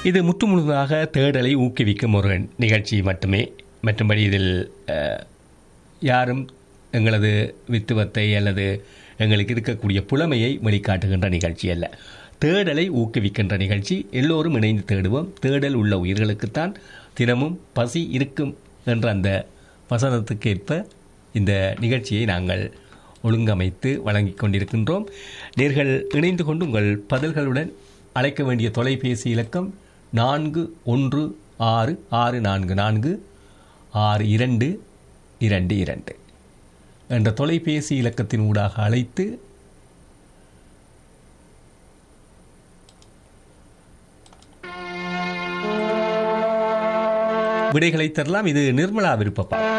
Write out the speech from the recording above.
இது முற்று முழுதாக தேடலை ஊக்குவிக்கும் ஒரு நிகழ்ச்சி மட்டுமே மற்றும்படி இதில் அஹ், யாரும் எங்களது வித்துவத்தை அல்லது எங்களுக்கு இருக்கக்கூடிய புலமையை வெளிக்காட்டுகின்ற நிகழ்ச்சி அல்ல தேடலை ஊக்குவிக்கின்ற நிகழ்ச்சி எல்லோரும் இணைந்து தேடுவோம் தேடல் உள்ள உயிர்களுக்குத்தான் தினமும் பசி இருக்கும் என்ற அந்த வசனத்துக்கேற்ப இந்த நிகழ்ச்சியை நாங்கள் ஒழுங்கமைத்து வழங்கிக் கொண்டிருக்கின்றோம் நேர்கள் இணைந்து கொண்டு உங்கள் பதில்களுடன் அழைக்க வேண்டிய தொலைபேசி இலக்கம் நான்கு ஒன்று ஆறு ஆறு நான்கு நான்கு ஆறு இரண்டு இரண்டு இரண்டு என்ற தொலைபேசி இலக்கத்தின் ஊடாக அழைத்து விடைகளை தரலாம் இது நிர்மலா விருப்பப்பா